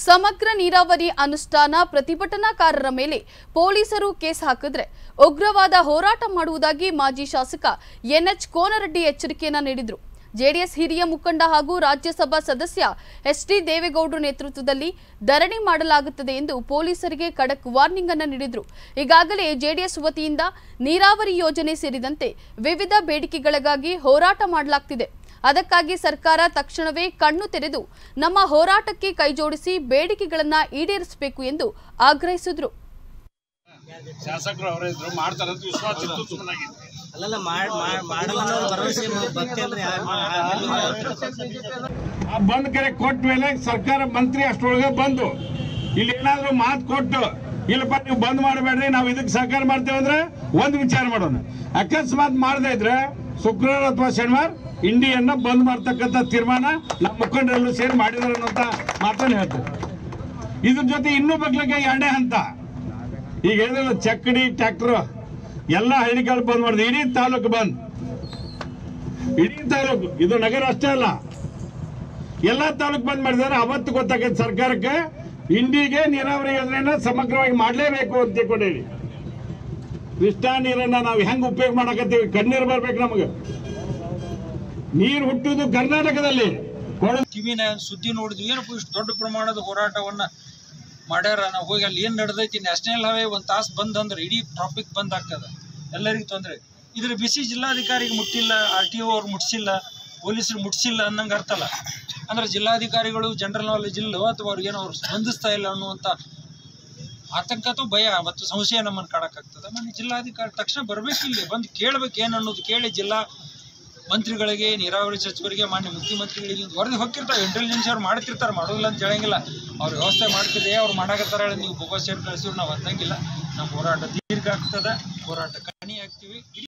ಸಮಗ್ರ ನೀರಾವರಿ ಅನುಷ್ಠಾನ ಪ್ರತಿಭಟನಾಕಾರರ ಮೇಲೆ ಪೊಲೀಸರು ಕೇಸ್ ಹಾಕಿದ್ರೆ ಉಗ್ರವಾದ ಹೋರಾಟ ಮಾಡುವುದಾಗಿ ಮಾಜಿ ಶಾಸಕ ಎನ್ಎಚ್ ಕೋನರೆಡ್ಡಿ ಎಚ್ಚರಿಕೆಯನ್ನ ನೀಡಿದ್ರು ಜೆಡಿಎಸ್ ಹಿರಿಯ ಮುಖಂಡ ಹಾಗೂ ರಾಜ್ಯಸಭಾ ಸದಸ್ಯ ಎಚ್ ಡಿ ದೇವೇಗೌಡರು ನೇತೃತ್ವದಲ್ಲಿ ಧರಣಿ ಮಾಡಲಾಗುತ್ತದೆ ಎಂದು ಪೊಲೀಸರಿಗೆ ಖಡಕ್ ವಾರ್ನಿಂಗ್ ಅನ್ನ ನೀಡಿದ್ರು ಈಗಾಗಲೇ ಜೆಡಿಎಸ್ ವತಿಯಿಂದ ನೀರಾವರಿ ಯೋಜನೆ ಸೇರಿದಂತೆ ವಿವಿಧ ಬೇಡಿಕೆಗಳಿಗಾಗಿ ಹೋರಾಟ ಮಾಡಲಾಗ್ತಿದೆ ಅದಕ್ಕಾಗಿ ಸರ್ಕಾರ ತಕ್ಷಣವೇ ಕಣ್ಣು ತೆರೆದು ನಮ್ಮ ಹೋರಾಟಕ್ಕೆ ಕೈಜೋಡಿಸಿ ಬೇಡಿಕೆಗಳನ್ನ ಈಡೇರಿಸಬೇಕು ಎಂದು ಆಗ್ರಹಿಸಿದ್ರು ಶಾಸಕರು ಅವರೇ ಇದ್ರು ಮಾಡ್ತಾರೆ ಅಂತ ವಿಶ್ವಾಸ ಇತ್ತು ಸುಮ್ಮನಾಗಿತ್ತು ಅಲ್ಲಲ್ಲ ಮಾಡ್- ಮಾಡ್- ಮಾಡಲ್ಲ ಅನ್ನೋ ಭರವಸೆ ಭಕ್ತಿ ಅಂದ್ರೆ ಯಾರ್ ಮಾ- ಆ ಬಂದ್ ಕರೆ ಕೊಟ್ಟ ಮೇಲೆ ಸರ್ಕಾರ ಮಂತ್ರಿ ಅಷ್ಟರೊಳಗೆ ಬಂದು ಇಲ್ಲಿ ಏನಾದ್ರು ಮಾತು ಕೊಟ್ಟು ಇಲ್ಲಪ್ಪ ನೀವು ಬಂದ್ ಮಾಡಬೇಡ್ರಿ ನಾವು ಇದಕ್ಕೆ ಸಹಕಾರ ಮಾಡ್ತೇವೆ ಅಂದ್ರೆ ಒಂದು ವಿಚಾರ ಮಾಡೋಣ ಅಕಸ್ಮಾತ್ ಮಾಡದೇ ಇದ್ರೆ ಶುಕ್ರವಾರ ಅಥವಾ ಶನಿವಾರ ಇಂಡಿಯನ್ನ ಬಂದ್ ಮಾಡ್ತಕ್ಕಂಥ ತೀರ್ಮಾನ ನಮ್ಮ ಮುಖಂಡರೆಲ್ಲರೂ ಸೇರಿ ಮಾಡಿದಾರೆ ಅನ್ನೋಂಥ ಮಾತನ್ನು ಹೇಳ್ತಾರೆ ಇದ್ರ ಜೊತೆ ಇನ್ನೂ ಬಗ್ಲಿಗೆ ಎರಡನೇ ಹಂತ ಈಗ ಹೇಳಿದ್ರಲ್ಲ ಚಕ್ಕಡಿ ಟ್ರ್ಯಾಕ್ಟರ್ ಎಲ್ಲ ಹಳ್ಳಿಗಳು ಬಂದ್ ಮಾಡಿದೆ ಇಡೀ ತಾಲೂಕು ಬಂದ್ ಇಡೀ ತಾಲೂಕು ಇದು ನಗರ ಅಷ್ಟೇ ಅಲ್ಲ ಎಲ್ಲಾ ತಾಲೂಕು ಬಂದ್ ಮಾಡಿದ್ದಾರೆ ಅವತ್ತು ಗೊತ್ತಾಗತ್ತೆ ಸರ್ಕಾರಕ್ಕೆ ಇಂಡಿಗೆ ನೀರಾವರಿ ಯೋಜನೆಯನ್ನ ಸಮಗ್ರವಾಗಿ ಮಾಡಲೇಬೇಕು ಅಂತ ತಿಳ್ಕೊಂಡೇವಿ ಕೃಷ್ಣಾ ನೀರನ್ನ ನಾವು ಹೆಂಗ್ ಉಪಯೋಗ ಮಾಡಕತ್ತೀವಿ ಕಣ್ಣೀರು ಬರ್ಬೇಕು ನಮಗೆ ನೀರು ಹುಟ್ಟುವುದು ಕರ್ನಾಟಕದಲ್ಲಿ ಕೊಡ- ಟಿವಿನ ಸುದ್ದಿ ನೋಡಿದ್ವಿ ಏನಪ್ಪ ಇಷ್ಟು ದೊಡ್ಡ ಪ್ರಮಾಣದ ಹೋರಾಟವನ್ನ ಮಾಡ್ಯಾರ ನಾವು ಹೋಗಿ ಅಲ್ಲಿ ಏನ್ ನಡೆದೈತಿ ನ್ಯಾಷನಲ್ ಹೈವೇ ಒಂದ್ ತಾಸು ಬಂದ್ ಅಂದ್ರೆ ಇಡೀ ಟ್ರಾಫಿಕ್ ಬಂದ್ ಆಗ್ತದ ಎಲ್ಲರಿಗೂ ತೊಂದರೆ ಇದ್ರ ಬಿಸಿ ಜಿಲ್ಲಾಧಿಕಾರಿಗೆ ಮುಟ್ಟಿಲ್ಲ ಆರ್ ಟಿ ಒ ಅವ್ರು ಮುಟ್ಸಿಲ್ಲ ಪೊಲೀಸರು ಮುಟ್ಸಿಲ್ಲ ಅನ್ನಂಗೆ ಅರ್ಥಲ್ಲ ಅಂದ್ರೆ ಜಿಲ್ಲಾಧಿಕಾರಿಗಳು ಜನರಲ್ ನಾಲೆಜ್ ಇಲ್ಲೋ ಅಥವಾ ಅವ್ರಿಗೇನೋ ಅವ್ರು ಸ್ಪಂದಿಸ್ತಾ ಇಲ್ಲ ಅನ್ನುವಂಥ ಆತಂಕ ಅಥವಾ ಭಯ ಮತ್ತು ಸಂಶಯ ನಮ್ಮನ್ನು ಕಾಡಕ್ಕಾಗ್ತದೆ ಮನೆ ಜಿಲ್ಲಾಧಿಕಾರಿ ತಕ್ಷಣ ಬರ್ಬೇಕು ಇಲ್ಲಿ ಬಂದು ಕೇಳ್ಬೇಕು ಏನು ಅನ್ನೋದು ಕೇಳಿ ಜಿಲ್ಲಾ ಮಂತ್ರಿಗಳಿಗೆ ನೀರಾವರಿ ಸಚಿವರಿಗೆ ಮಾನ್ಯ ಮುಖ್ಯಮಂತ್ರಿಗಳಿಗೆ ಇಲ್ಲಿ ವರದಿ ಹೋಗಿರ್ತಾರೆ ಇಂಟೆಲಿಜೆನ್ಸ್ ಅವ್ರು ಮಾಡ್ತಿರ್ತಾರೆ ಮಾಡೋದಿಲ್ಲ ಅಂತ ಹೇಳಂಗಿಲ್ಲ ಅವ್ರು ವ್ಯವಸ್ಥೆ ಮಾಡ್ತಿದ್ರೆ ಅವ್ರು ಮಾಡಕತ್ತಾರ ಹೇಳಿ ನೀವು ಬೋಗಸ್ ಸೇರಿ ಕಳಿಸಿದ್ರು ನಾವು ಅಂತಂಗಿಲ್ಲ ನಮ್ಮ ಹೋರಾಟ ದೀರ್ಘ ಆಗ್ತದೆ ಹೋರಾಟ ಕಣಿ ಆಗ್ತೀವಿ